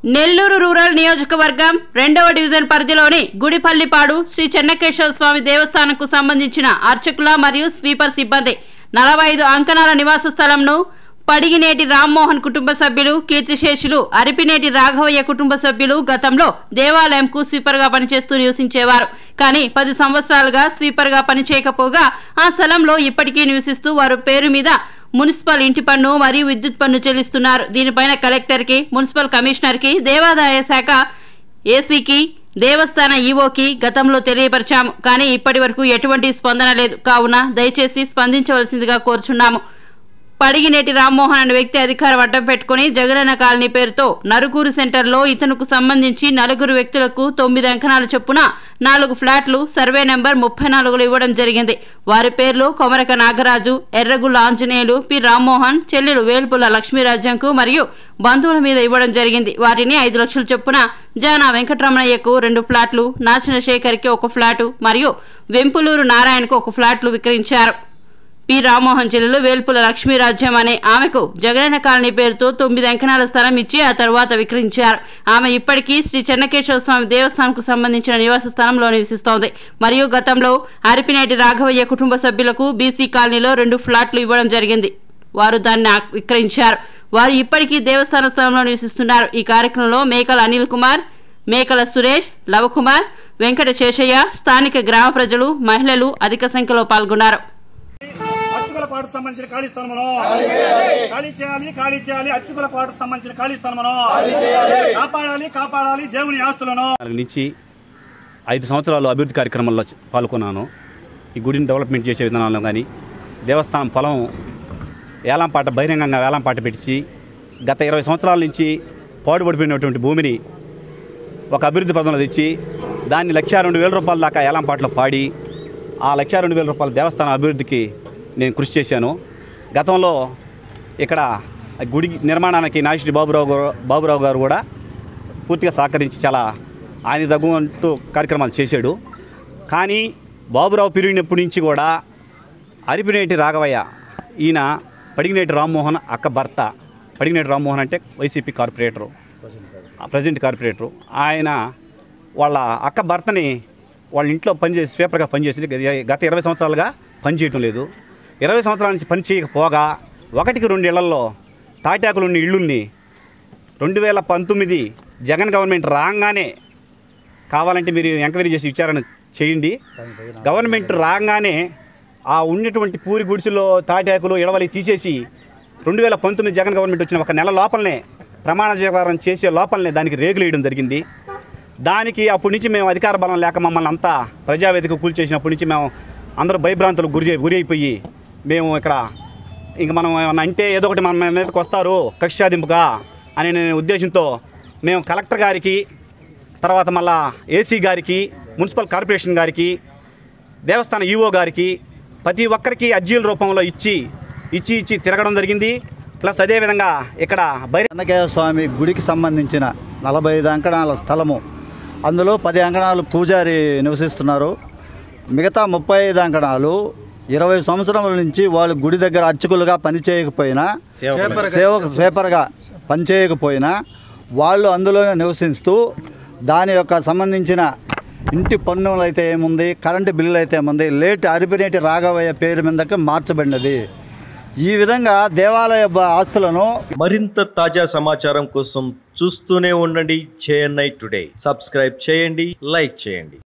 Nellore rural నియోజకవర్గం రెండవ division పరిధిలోని గుడిపల్లిపాడు శ్రీ చెన్నకేశ్వర స్వామి దేవస్థానంకు సంబంధించిన అర్చకుల మరియు స్వీపర్ సిబ్బంది నలభై ఐదు అంకణాల నివాస స్థలంను పడిగినేటి రామ్మోహన్ కుటుంబ సభ్యులు కీర్తిశేషులు అరిపినేటి రాఘవయ్య కుటుంబ సభ్యులు గతంలో దేవాలయంకు స్వీపర్గా పనిచేస్తూ నివసించేవారు కానీ పది సంవత్సరాలుగా స్వీపర్గా పనిచేయకపోగా ఆ స్థలంలో ఇప్పటికీ నివసిస్తూ వారు పేరు మీద మున్సిపల్ ఇంటి పన్ను మరియు విద్యుత్ పన్ను చెల్లిస్తున్నారు దీనిపైన కలెక్టర్కి మున్సిపల్ కమిషనర్కి దేవాదాయ శాఖ ఏసీకి దేవస్థాన ఈవోకి గతంలో తెలియపరిచాము కానీ ఇప్పటి వరకు ఎటువంటి స్పందన లేదు కావున దయచేసి స్పందించవలసిందిగా కోరుచున్నాము పడిగినేటి రామ్మోహన్ అనే వ్యక్తి అధికారం అడ్డం పెట్టుకుని జగనన్న కాలనీ పేరుతో నరుకూరు సెంటర్లో ఇతనుకు సంబంధించి నలుగురు వ్యక్తులకు తొమ్మిది అంకణాల చొప్పున నాలుగు ఫ్లాట్లు సర్వే నెంబర్ ముప్పై నాలుగులో ఇవ్వడం జరిగింది వారి పేర్లు కొమరక నాగరాజు ఎర్రగుల్ల ఆంజనేయులు పి రామ్మోహన్ చెల్లెలు వేల్పుల లక్ష్మీరాజ్యంకు మరియు బంధువుల మీద ఇవ్వడం జరిగింది వారిని ఐదు లక్షల చొప్పున జానా వెంకటరమణయ్యకు రెండు ఫ్లాట్లు నాచిన శేఖర్కి ఒక ఫ్లాటు మరియు వెంపులూరు నారాయణకు ఒక ఫ్లాట్లు విక్రయించారు పి రామ్మోహన్ చెల్లెలు వేల్పుల లక్ష్మీరాజ్యం అనే ఆమెకు జగనన్న కాలనీ పేరుతో తొమ్మిది అంకణాల స్థలం ఇచ్చి ఆ తర్వాత విక్రయించారు ఆమె ఇప్పటికీ శ్రీ చెన్నకేశ్వర స్వామి దేవస్థానంకు సంబంధించిన నివాస స్థలంలో నివసిస్తోంది మరియు గతంలో అరిపినేటి రాఘవయ్య కుటుంబ సభ్యులకు బీసీ కాలనీలో రెండు ఫ్లాట్లు ఇవ్వడం జరిగింది వారు దాన్ని ఆ- విక్రయించారు వారు ఇప్పటికీ దేవస్థాన స్థలంలో నివసిస్తున్నారు ఈ కార్యక్రమంలో మేకల అనిల్ కుమార్ మేకల సురేష్ లవకుమార్ వెంకట శేషయ్య స్థానిక గ్రామ ప్రజలు మహిళలు అధిక సంఖ్యలో పాల్గొన్నారు అచ్చుకుల పాటు సంబంధించిన ఖాళీ స్థలమును ఖాళీ చేయాలి ఖాళీ చేయాలి అచ్చుకుల పాటు సంబంధించిన ఖాళీ స్థలమును కాపాడాలి కాపాడాలి దేవుని ఆస్తులను నాలుగు నుంచి ఐదు సంవత్సరాలు అభివృద్ధి కార్యక్రమాల్లో చ- పాల్గొన్నాను ఈ గుడిని డెవలప్మెంట్ చేసే విధానంలో కానీ దేవస్థానం పొలం వేలంపాట బహిరంగంగా వేలంపాట పెట్టి గత ఇరవై సంవత్సరాల నుంచి పాడుపడిపోయినటువంటి భూమిని ఒక అభివృద్ధి పదంలో తెచ్చి దాన్ని లక్ష రెండు వేల రూపాయల దాకా ఏలంపాటలో పాడి ఆ లక్ష రెండు వేల రూపాయల దేవస్థానం అభివృద్ధికి నేను కృషి చేశాను గతంలో ఇక్కడ గుడి నిర్మాణానికి నాయకుడి బాబురావు గారు బాబురావు గారు కూడా పూర్తిగా సహకరించి చాలా ఆయన తగ్గుంటూ కార్యక్రమాలు చేశాడు కానీ బాబురావు పెరిగినప్పటి నుంచి కూడా అరిపినేటి రాఘవయ్య ఈయన పడిగినేటి రామ్మోహన్ అక్క భర్త పడిగినేటి రామ్మోహన్ అంటే వైసీపీ కార్పొరేటరు ప్రజెంట్ కార్పొరేటరు ఆయన వాళ్ళ అక్క భర్తని వాళ్ళ ఇంట్లో పనిచేసి స్వీపర్గా పనిచేసి గత ఇరవై సంవత్సరాలుగా పనిచేయటం లేదు ఇరవై సంవత్సరాల నుంచి పని చేయకపోగా ఒకటికి రెండు ఇళ్లలో తాటాకులు ఉన్న ఇళ్ళుల్ని రెండు వేల పంతొమ్మిది జగన్ గవర్నమెంట్ రాగానే కావాలంటే మీరు ఎంక్వైరీ చేసి విచారణ చేయండి గవర్నమెంట్ రాగానే ఆ ఉన్నటువంటి పూరి గుడిసెలో తాటాకులు ఇడవలి తీసేసి రెండు వేల పంతొమ్మిది జగన్ గవర్నమెంట్ వచ్చిన ఒక నెల లోపలనే ప్రమాణ స్వీకారం చేసే లోపలనే దానికి రేగులు వేయడం జరిగింది దానికి అప్పటి నుంచి మేము అధికార బలం లేక మమ్మల్ని అంతా ప్రజావేదిక కూల్చేసినప్పటి నుంచి మేము అందరూ భయభ్రాంతులకు గురి గురి అయిపోయి మేము ఇక్కడ ఇంక మనం ఏమన్నా అంటే ఏదో ఒకటి మన మీదకి వస్తారు కక్షాదింపుగా అనే ఉద్దేశంతో మేము కలెక్టర్ గారికి తర్వాత మళ్ళా ఏసీ గారికి మున్సిపల్ కార్పొరేషన్ గారికి దేవస్థాన ఈఓ గారికి ప్రతి ఒక్కరికి అర్జీల రూపంలో ఇచ్చి ఇచ్చి ఇచ్చి తిరగడం జరిగింది ప్లస్ అదేవిధంగా ఇక్కడ బైరి చెన్నకేశ్వర స్వామి గుడికి సంబంధించిన నలభై ఐదు అంకణాల స్థలము అందులో పది అంకణాలు పూజారి నివసిస్తున్నారు మిగతా ముప్పై ఐదు అంకణాలు ఇరవై సంవత్సరముల నుంచి వాళ్ళు గుడి దగ్గర అర్చకులుగా పనిచేయకపోయినా సేవక స్వేపర్గా పనిచేయకపోయినా వాళ్ళు అందులోనే నివసిస్తూ దాని యొక్క సంబంధించిన ఇంటి పన్నులు అయితే ఏముంది కరెంటు బిల్లులు అయితే ఏముంది లేట్ అరిపినేటి రాఘవయ్య పేరు మీదకి మార్చబడినది ఈ విధంగా దేవాలయ బ- ఆస్తులను మరింత తాజా సమాచారం కోసం చూస్తూనే ఉండండి చేఎన్ఐ టుడే సబ్స్క్రైబ్ చేయండి లైక్ చేయండి